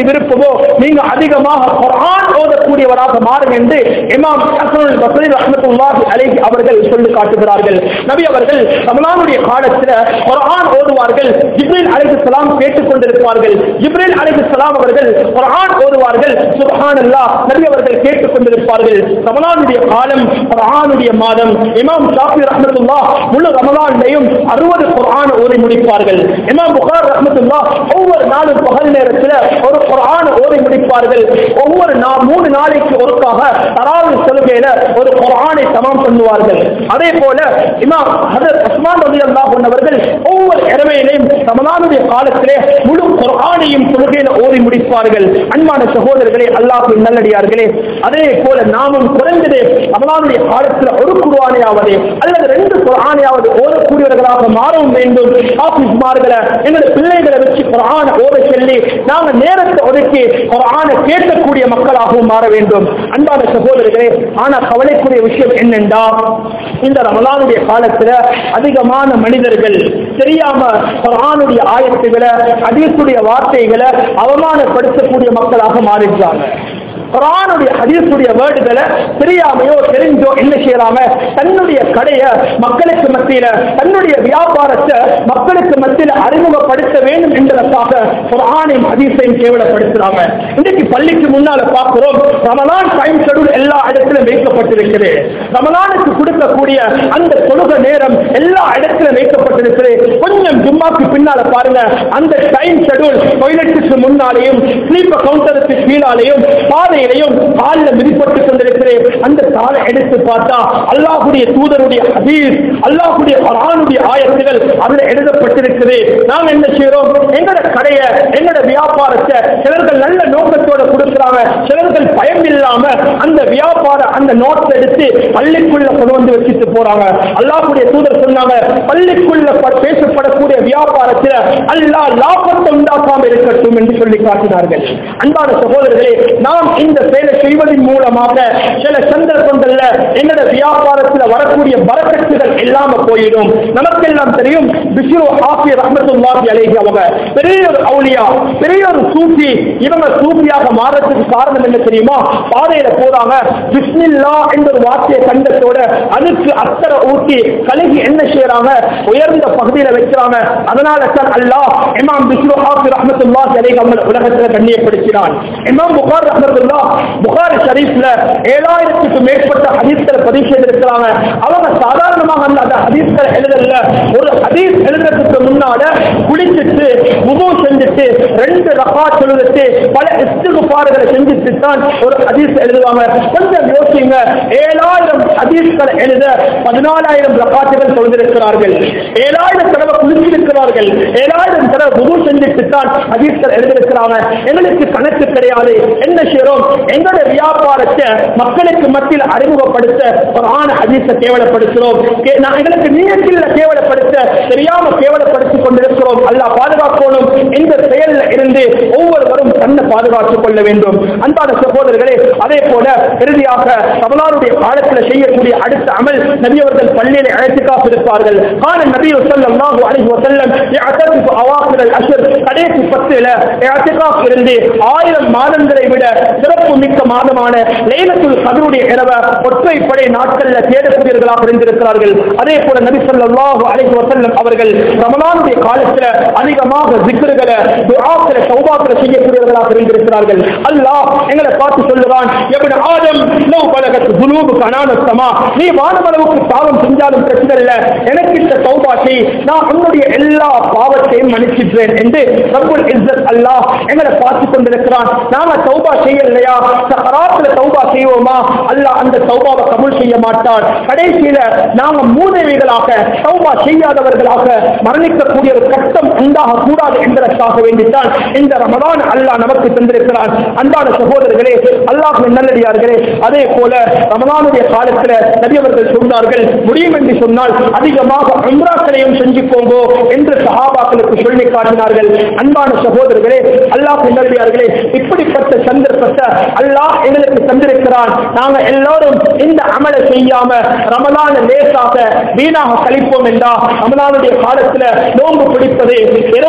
விருப்பமோ நீங்க அதிகமாக குர்ஆன் ஓதக்கூடியவராக மாறுங்க என்று இமாம் ஹசனுல் பஸ்ரி ரஹ்மத்துல்லாஹி அலைஹி அவர்கள் சொல்லி காட்டுகிறார்கள் நபி அவர்கள் ரமலானுடைய காலத்துல குர்ஆன் ஓதுவார்கள் ஜிப்ரீல் அலைஹிஸ்ஸலாம் கேட்டுக் கொண்டிருப்பார்கள் ஜிப்ரீல் அலைஹிஸ்ஸலாம் அவர்கள் குர்ஆன் ஓதுவார்கள் சுப்ஹானல்லாஹ் நபி அவர்கள் கேட்டுக் கொண்டிருப்பார்கள் ரமலானுடைய காலம் குர்ஆனுடைய மாதம் இமாம் ஷாஃபி ரஹ்மத்துல்லாஹ் முழு ரமலானையும் 60 குர்ஆன் ஓதி முடிப்பார்கள் இமாம் புகார் ரஹ்மத்துல்லாஹ் ஒவ்வொரு நாளும் பகல் நேரத்தில் ஒரு குர்ஆன் ஓதி முடிப்பார்கள் ஒவ்வொரு நாள் மூணு நாளைக்கு ஒருக்காக தராவி தொழுகையில ஒரு குர்ஆனை சமம் பண்ணுவார்கள் அதே போல இமாம் ஹதரத் உஸ்மான் ரலியல்லாஹு அன்ஹு அவர்கள் ஒவ்வொரு இரவையிலையும் ரமலானுடைய காலத்திலே முழு குர்ஆனையும் தொழுகையில ஓதி முடிப்பார்கள் அன்பான சகோதரர்களே அல்லாஹ்வின் நல்லடியார்களே அதே போல நாமும் குறைந்தது ரமலானுடைய காலத்தில் ஒரு குர்ஆனையாவது அல்லது ரெண்டு குர்ஆனையாவது ஓதக்கூடியவர்களாக மாறவும் வேண்டும் ஆபீஸ்மார்களை எங்களுடைய பிள்ளைகளை வச்சு குர்ஆனை ஓத சொல்லி நாங்கள் நேரத்தை ஒதுக்கி குர்ஆனை கேட்கக்கூடிய மக்களாகவும் மாற வேண்டும் அன்பான சகோதரர்களே ஆனா கவலைக்குரிய விஷயம் என்னென்றா இந்த ரமலானுடைய காலத்துல அதிகமான மனிதர்கள் தெரியாம குர்ஆனுடைய ஆயத்துகளை ஹதீஸுடைய வார்த்தைகளை அவமானப்படுத்தக்கூடிய மக்களாக மாறிடுறாங்க குரானுடைய ஹதீஸுடைய வேர்டுகளை தெரியாமையோ தெரிஞ்சோ என்ன செய்யறாங்க தன்னுடைய கடைய மக்களுக்கு மத்தியில தன்னுடைய வியாபாரத்தை மக்களுக்கு மத்தியில அறிமுகப்படுத்த வேண்டும் என்பதற்காக குரானையும் ஹதீஸையும் கேவலப்படுத்துறாங்க இன்னைக்கு பள்ளிக்கு முன்னால பார்க்கிறோம் ரமலான் டைம் ஷெடியூல் எல்லா இடத்திலும் வைக்கப்பட்டிருக்கிறது ரமலானுக்கு கொடுக்கக்கூடிய அந்த தொழுக நேரம் எல்லா இடத்திலும் வைக்கப்பட்டிருக்கிறது கொஞ்சம் ஜும்மாக்கு பின்னால பாருங்க அந்த டைம் ஷெடியூல் டொய்லெட்டுக்கு முன்னாலேயும் ஸ்லீப்பர் கவுண்டருக்கு கீழாலேயும் பாதையிலையும் காலில் மிதிப்பட்டு கொண்டிருக்கிறேன் அந்த தாளை எடுத்து பார்த்தா அல்லாஹுடைய தூதருடைய ஹதீஸ் அல்லாஹுடைய குரானுடைய ஆயத்துகள் அதுல எழுதப்பட்டிருக்குது நாங்க என்ன செய்யறோம் எங்கட கடைய எங்கட வியாபாரத்தை சிலர்கள் நல்ல நோக்கத்தோட கொடுக்கிறாங்க சிலர்கள் பயம் இல்லாம அந்த வியாபார அந்த நோட்ஸ் எடுத்து பள்ளிக்குள்ள கொண்டு வந்து வச்சுட்டு போறாங்க அல்லாஹுடைய தூதர் சொன்னாங்க பள்ளிக்குள்ள ப- பேசப்படக்கூடிய வியாபாரத்தில் அல்லாஹ் லாபத்தை உண்டாக்காம இருக்கட்டும் என்று சொல்லி காட்டினார்கள் அன்பான சகோதரர்களே நாம் இந்த செயலை செய்வதன் மூலமாக சில சந்தர்ப்பங்கள்ல எங்களோட வியாபாரத்தில் வரக்கூடிய வரக்கட்டுகள் இல்லாம போயிடும் நமக்கெல்லாம் தெரியும் பிஷ்ரு ஆஃபி ரஹமத்துல்லாஹி அலைஹி அவங்க பெரிய ஒரு அவுலியா பெரிய ஒரு சூஃபி இவங்க சூஃபியாக மாறதுக்கு காரணம் என்ன தெரியுமா பாதையில போறாங்க பிஸ்மில்லா என்ற ஒரு வார்த்தையை கண்டத்தோட அதுக்கு அத்தரை ஊட்டி கழுகி என்ன செய்யறாங்க உயர்ந்த பகுதியில வைக்கிறாங்க அதனால தான் அல்லாஹ் இமாம் பிஸ்ரு ஆஃபி ரஹமத்துல்லாஹி அலைஹி அவங்க உலகத்துல கண்ணியப்படுத்தினான் இமாம் புகார் ரஹமத்துல்லா புகார் ஷரீஃப்ல ஏழாயிரத்துக்கு மேற்பட்ட ஹதீஸ்களை பதிவு செய்திருக்கிறாங்க அவங்க சாதாரணமாக அல்ல அந்த ஹதீஸ்களை எழுதல ஒரு ஹதீஸ் எழுதுறதுக்கு முன்னால குளிச்சுட்டு உபு செஞ்சுட்டு ரெண்டு ரகா சொல்லுறது பல இஸ்திகுபாடுகளை செஞ்சுட்டு தான் ஒரு ஹதீஸ் எழுதுவாங்க கொஞ்சம் யோசிங்க ஏழாயிரம் ஹதீஸ்களை எழுத பதினாலாயிரம் ரகாத்துகள் சொல்லிருக்கிறார்கள் ஏழாயிரம் தடவை குளிச்சிருக்கிறார்கள் ஏழாயிரம் தடவை உபு செஞ்சுட்டு தான் ஹதீஸ்கள் எழுதியிருக்கிறாங்க எங்களுக்கு கணக்கு கிடையாது என்ன செய்யறோம் எங்களுடைய வியாபாரத்தை மக்களுக்கு மத்தியில் அறிமுகப்படுத்த ஒரு ஆண ஹதீஸை கேவலப்படுத்துகிறோம் கே- நான் எங்களுக்கு நீயத்தில் கேவலப்படுத்த தெரியாம கேவலப்படுத்திக் கொண்டிருக்கிறோம் அல்லாஹ் பாதுகாக்கணும் இந்த செயலில் இருந்து ஒவ்வொருவரும் தன்னை பாதுகாத்துக் கொள்ள வேண்டும் அன்பான சகோதரர்களே அதே போல இறுதியாக ரமலானுடைய காலத்தில் செய்யக்கூடிய அடுத்த அமல் நபி அவர்கள் பள்ளியில அழைத்துக்காக இருப்பார்கள் கால நபி ஸல்லல்லாஹு அலைஹி வஸல்லம் يعتكف அவாகிர் அல் கடைசி பத்துல இஅ்திகாஃப் இருந்து ஆயிரம் மாதங்களை விட சிறப்பு மிக்க மாதமான லைலத்துல் கதருடைய இரவ ஒற்றைப்படை நாட்கள்ல தேடக்கூடியவர்களாக இருந்திருக்கிறார்கள் அதே போல நபி ஸல்லல்லாஹு அலைஹி வஸல்லம் அவர்கள் ரமலானுடைய காலத்துல அதிகமாக ஜிக்ருகளை துஆக்களை தௌபாக்களை செய்யக்கூடியவர்களாக இருந்திருக்கிறார்கள் அல்லாஹ் எங்களை பார்த்து சொல்லுவான் எவன் ஆதம் லவ் பலகத் துனூபு கனான சமா நீ வானமளவுக்கு பாவம் செஞ்சாலும் பிரச்சனை இல்ல எனக்கு இந்த தௌபா செய் நான் உன்னுடைய எல்லா பாவத்தையும் மன்னிச்சிடுறேன் என்று ரப்புல் இஸ்ஸத் அல்லாஹ் எங்களை பார்த்து கொண்டிருக்கிறான் நாம தௌபா செய்யலையா சக்கராத்துல தௌபா செய்வோமா அல்லாஹ் அந்த தௌபாவை கபூல் செய்ய மாட்டார் கடைசியில நாம மூதேவிகளாக தௌபா செய்யாதவர்களாக மரணிக்கக்கூடிய ஒரு கட்டம் உண்டாக கூடாது என்பதற்காக வேண்டித்தான் இந்த ரமதான் அல்லாஹ் நமக்கு தந்திருக்கிறான் அன்பான சகோதரர்களே அல்லாஹ் நல்லடியார்களே அதே போல ரமலானுடைய காலத்துல நபி அவர்கள் சொன்னார்கள் முடியும் என்று சொன்னால் அதிகமாக உம்ராக்களையும் செஞ்சுக்கோங்கோ என்று சஹாபாக்களுக்கு சொல்லி காட்டினார்கள் அன்பான சகோதரர்களே அல்லாஹ் நல்லடியார்களே இப்படிப்பட்ட சந்தர்ப்பத்தை அல்லாஹ் எங்களுக்கு தந்திருக்கிறான் நாங்க எல்லாரும் இந்த அமலை செய்யாம ரமலான லேசாக வீணாக கழிப்போம் என்றா ரமலானுடைய காலத்துல நோன்பு பிடிப்பது இரவு நேரத்துல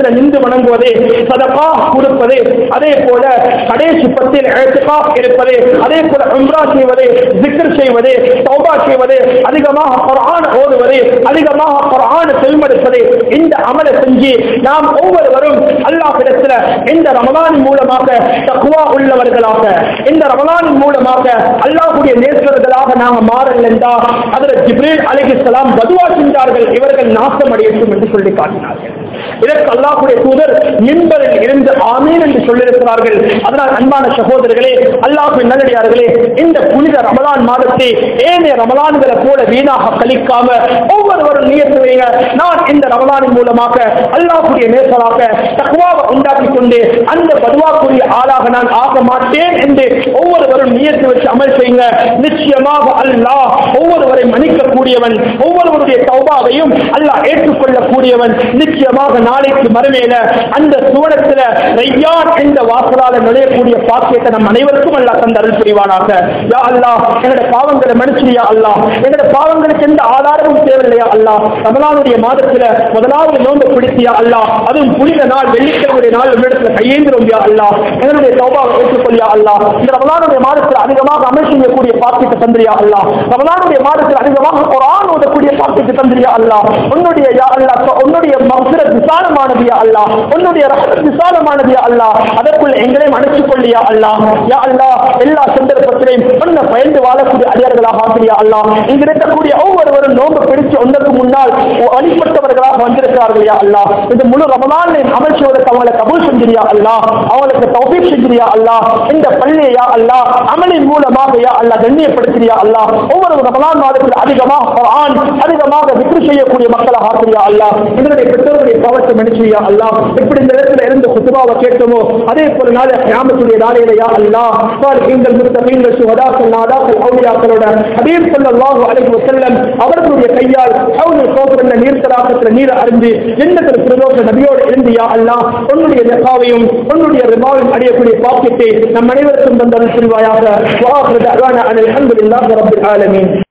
இடத்துல நின்று வணங்குவது சதகா கொடுப்பது அதே போல கடைசி பத்தில் எழுத்துக்கா இருப்பது அதே போல உம்ரா செய்வது ஜிக்ர் செய்வது தௌபா செய்வது அதிகமாக குர்ஆன் ஓதுவது அதிகமாக குர்ஆன் செல்மெடுப்பது இந்த அமலை செஞ்சு நாம் ஒவ்வொருவரும் அல்லாஹ்விடத்தில் இந்த ரமலானின் மூலமாக தக்குவா உள்ளவர்களாக இந்த ரமலானின் மூலமாக அல்லாஹ்வுடைய நேசர்களாக நாங்கள் மாறல் என்றால் அதில் ஜிப்ரீல் அலைஹிஸ்ஸலாம் பதுவா செஞ்சார்கள் இவர்கள் நாசம் அடையட்டும் என்று சொல்லி காட்டினார்கள் இதற்கு அல்லாஹ்வுடைய தூதர் மின்பரில் இருந்து ஆமீன் என்று சொல்லியிருக்கிறார்கள் அதனால் அன்பான சகோதரர்களே அல்லாஹ்வின் நல்லடியார்களே இந்த புனித ரமலான் மாதத்தை ஏனைய ரமலான்களை போல வீணாக கழிக்காம ஒவ்வொருவரும் நியத்து வைங்க நான் இந்த ரமலானின் மூலமாக அல்லாஹ்வுடைய நேசராக தக்வாவை உண்டாக்கி கொண்டு அந்த பதுவாக்குரிய ஆளாக நான் ஆக மாட்டேன் என்று ஒவ்வொருவரும் நியத்து வச்சு அமல் செய்யுங்க நிச்சயமாக அல்லாஹ் ஒவ்வொருவரை மன்னிக்கக்கூடியவன் ஒவ்வொருவருடைய தௌபாவையும் அல்லாஹ் ஏற்றுக்கொள்ளக்கூடியவன் நிச்சயமாக நாளைக்கு மறுமையில அந்த சுவனத்துல ரையான் என்ற வாசலால நுழையக்கூடிய பாக்கியத்தை நம் அனைவருக்கும் அல்லாஹ் தந்த அருள் புரிவானாக யா அல்லாஹ் எங்களுடைய பாவங்களை மன்னிச்சியா அல்லாஹ் எங்களுடைய பாவங்களுக்கு எந்த ஆதாரமும் தேவையில்லையா அல்லாஹ் ரமலானுடைய மாதத்துல முதலாவது நோன்பு பிடித்தியா அல்லாஹ் அதுவும் புனித நாள் வெள்ளிக்கிழமை நாள் உன்னிடத்துல கையேந்திரும் யா அல்லாஹ் எங்களுடைய தௌபாவை ஏற்றுக்கொள்ளியா அல்லாஹ் இந்த ரமலானுடைய மாதத்தில் அதிகமாக அமல் செய்யக்கூடிய பாக்கியத்தை தந்திரியா அல்லாஹ் ரமலானுடைய மாதத்தில் அதிகமாக குர்ஆன் ஓதக்கூடிய பாக்கியத்தை தந்திரியா அல்லாஹ் உன்னுடைய யா அல்லாஹ் உன்னுடைய மகசுரத் விசாலமானது யா அல்லாஹ் உன்னுடைய ரஹ்மத் விசாலமானது யா அல்லாஹ் அதற்குள் எங்களையும் அணைத்துக் கொள்ளியா அல்லாஹ் யா அல்லாஹ் எல்லா சந்தர்ப்பத்திலையும் உன்னை பயந்து வாழக்கூடிய அடியார்களாக ஆசிரியா அல்லாஹ் இங்க இருக்கக்கூடிய ஒவ்வொருவரும் நோன்பு பிடிச்சு ஒன்றுக்கு முன்னால் வழிபட்டவர்களாக வந்திருக்கிறார்கள் யா அல்லாஹ் இந்த முழு ரமலானின் அமல் செய்வதற்கு அவங்களை கபூல் செஞ்சிரியா அல்லாஹ் அவங்களுக்கு தௌபீக் செஞ்சிரியா அல்லாஹ் இந்த பள்ளியை யா அல்லாஹ் அமலின் மூலமாக யா அல்லாஹ் கண்ணியப்படுத்தியா அல்லாஹ் ஒவ்வொரு ரமலான் மாதத்தில் அதிகமாக குர்ஆன் அதிகமாக விக்ரி செய்யக்கூடிய மக்களாக ஆசிரியா அல்லாஹ் எங்களுடைய பெற்றோருடைய பாவத்தை மன்னிச்சியா அல்லாஹ் இப்படி இந்த இடத்துல இருந்து குத்துபாவை கேட்டோமோ அதே போல நாளை கியாமத்துடைய நாளையில யா அல்லாஹ் சாலிஹீன்கள் முத்தகீன்கள் சுஹதாக்கள் நாதாக்கள் அவுலியாக்களோட ஹபீப் ஸல்லல்லாஹு அலைஹி வஸல்லம் அவர்களுடைய கையால் ஹவுலுல் கௌசர் என்ற நீர் தடாகத்தில் நீர் அருந்து ஜன்னத்தில் பிரதோஷ நபியோடு இருந்து யா அல்லாஹ் உன்னுடைய ரிபாவையும் உன்னுடைய ரிபாவையும் அடையக்கூடிய பாக்கியத்தை நம் அனைவருக்கும் தந்தல் புரிவாயாக வாஹிரு தஅவானா அனில் ஹம்துலில்லாஹி ரப்பில் ஆலமீன்